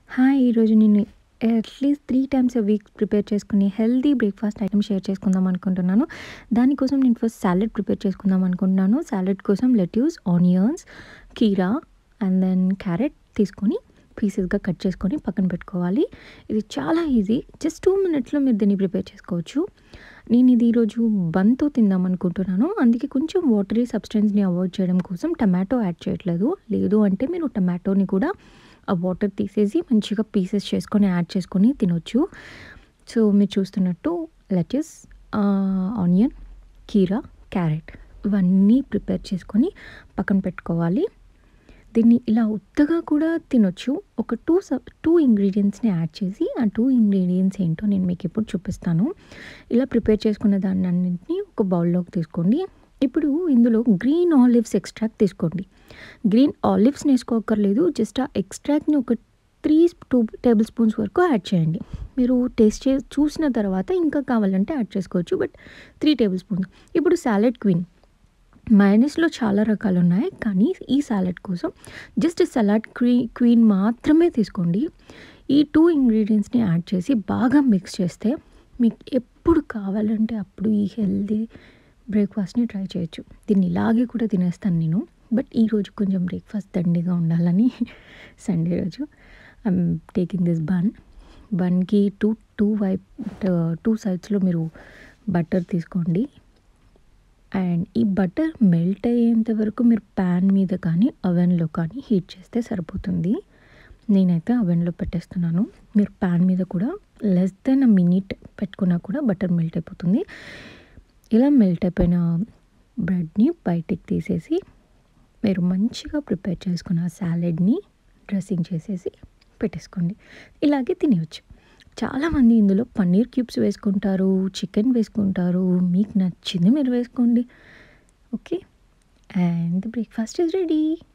Hi! ఈరోజు నేను at least 3 times a week prepare చేసుకునే హెల్తీ బ్రేక్‌ఫాస్ట్ ఐటెమ్ షేర్ చేసుకుందాం అనుకుంటున్నాను. దానికోసం నేను ఫస్ట్ సాలడ్ ప్రిపేర్ చేసుకుందాం అనుకుంటున్నాను. సాలడ్ కోసం లెట్యూస్, ఆనియన్స్, కీరా అండ్ దెన్ క్యారెట్ తీసుకొని పీసెస్‌గా కట్ చేసుకొని పక్కన పెట్టుకోవాలి. ఇది చాలా ఈజీ. జస్ట్ 2 మినిట్స్‌లో మీరు దీన్ని ప్రిపేర్ చేసుకోవచ్చు. నేను ఇది ఈరోజు బన్‌తో తిందాం అనుకుంటున్నాను. అందుకే కొంచెం వాటరీ సబ్స్టెన్స్‌ని అవాయిడ్ చేయడం కోసం టమాటో యాడ్ చేయట్లేదు. లేదు అంటే మీరు టమాటోని కూడా ఆ వాటర్ తీసేసి మంచిగా పీసెస్ చేసుకొని యాడ్ చేసుకొని తినొచ్చు. సో, మీరు చూస్తున్నట్టు లెట్యూస్, ఆహ్, ఆనియన్, కీరా, క్యారెట్ ఇవన్నీ ప్రిపేర్ చేసుకొని పక్కన పెట్టుకోవాలి. దీన్ని ఇలా ఉత్తగా కూడా తినొచ్చు. ఒక 2 స 2 ఇంగ్రీడియెంట్స్‌ని యాడ్ చేసి ఆ 2 ఇంగ్రీడియెంట్స్ ఏంటో నేను మీకిప్పుడు చూపిస్తాను. ఇలా ప్రిపేర్ చేసుకున్న దాన్నన్నింటిని ఒక బౌల్‌లోకి తీసుకోండి. ఇప్పుడు ఇందులో గ్రీన్ ఆలివ్స్ ఎక్స్ట్రాక్ట్ తీసుకోండి. గ్రీన్ ఆలివ్స్‌ని ఏసుకోక్కర్లేదు. జస్ట్ ఆ ఎక్స్ట్రాక్ట్‌ని ఒక 3 2 టేబుల్ స్పూన్స్ వరకు యాడ్ చేయండి. మీరు టేస్ట్ చే చూసిన తర్వాత ఇంకా కావాలంటే యాడ్ చేసుకోవచ్చు. But 3 tablespoons. ఇప్పుడు సాలడ్ క్వీన్ మయోనీస్‌లో చాలా రకాలున్నాయి. కానీ ఈ సాలడ్ కోసం జస్ట్ సలాడ్ క్వీ క్వీన్ మాత్రమే తీసుకోండి. ఈ 2 ఇంగ్రీడియెంట్స్‌ని యాడ్ చేసి బాగా మిక్స్ చేస్తే మీకు ఎప్పుడు కావాలంటే అప్పుడు ఈ హెల్తీ బ్రేక్‌ఫాస్ట్‌ని ట్రై చేయొచ్చు. దీన్ని ఇలాగే కూడా తినేస్తాను నేను. బట్ ఈరోజు కొంచెం బ్రేక్‌ఫాస్ట్ దండిగా ఉండాలని సండే రోజు ఐయామ్ టేకింగ్ దిస్ బన్. బన్‌కి టూ టూ వైప్ ఆహ్, 2 సైడ్స్‌లో మీరు బటర్ తీసుకోండి. అండ్ ఈ బటర్ మెల్ట్ అయ్యేంత వరకు మీరు పాన్ మీద కానీ, అవెన్‌లో కానీ హీట్ చేస్తే సరిపోతుంది. నేనైతే అవెన్‌లో పెట్టేస్తున్నాను. మీరు పాన్ మీద కూడా లెస్ దెన్ ఎ మినిట్ పెట్టుకున్నా కూడా బటర్ మెల్ట్ అయిపోతుంది. ఇలా మెల్ట్ అయిపోయిన బ్రెడ్‌ని బయటికి తీసేసి మీరు మంచిగా ప్రిపేర్ చేసుకున్న సాలడ్‌ని డ్రెస్సింగ్ చేసేసి పెట్టేసుకోండి. ఇలాగే తినేయొచ్చు. చాలామంది ఇందులో పన్నీర్ క్యూబ్స్ వేసుకుంటారు, చికెన్ వేసుకుంటారు. మీకు నచ్చింది మీరు వేసుకోండి. Okay. And the breakfast is ready.